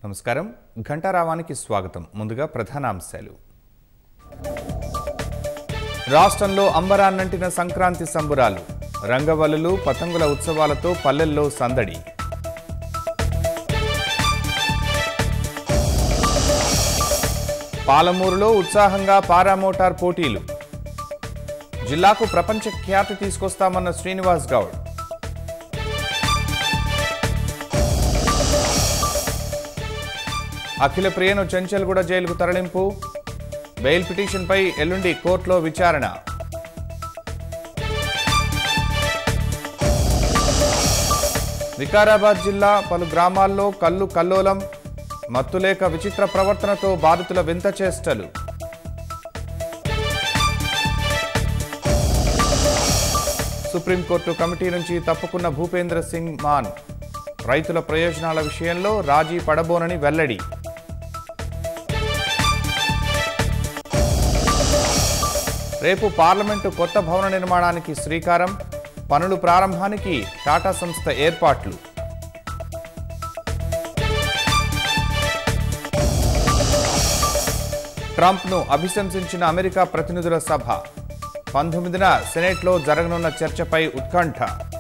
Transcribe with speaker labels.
Speaker 1: నమస్కారం ఘంటారావానికి స్వాగతం ముందుగా ప్రధానాంశాలు రాష్ట్రంలో అంబరాన్నంటిన సంక్రాంతి సంబురాలు రంగవల్లులు పతంగుల ఉత్సవాలతో పల్లెల్లో సందడి పాలమూరులో ఉత్సాహంగా పారామోటార్ పోటీలు జిల్లాకు ప్రపంచ ఖ్యాతి తీసుకొస్తామన్న శ్రీనివాస్ గౌడ్ అఖిల ప్రియను చెంచల్గూడ జైలుకు తరలింపు బెయిల్ పిటిషన్పై ఎల్లుండి కోర్టులో విచారణ వికారాబాద్ జిల్లా పలు గ్రామాల్లో కల్లు కల్లోలం మత్తులేక విచిత్ర ప్రవర్తనతో బాధితుల వింత చేష్టలు సుప్రీంకోర్టు కమిటీ నుంచి తప్పుకున్న భూపేంద్ర సింగ్ మాన్ రైతుల ప్రయోజనాల విషయంలో రాజీ పడబోనని వెల్లడి రేపు పార్లమెంటు కొత్త భవన నిర్మాణానికి శ్రీకారం పనులు ప్రారంభానికి టాటా సంస్థ ఏర్పాట్లు ట్రంప్ను అభిశంసించిన అమెరికా ప్రతినిధుల సభ పంతొమ్మిదిన సెనెట్లో జరగనున్న చర్చపై ఉత్కంఠ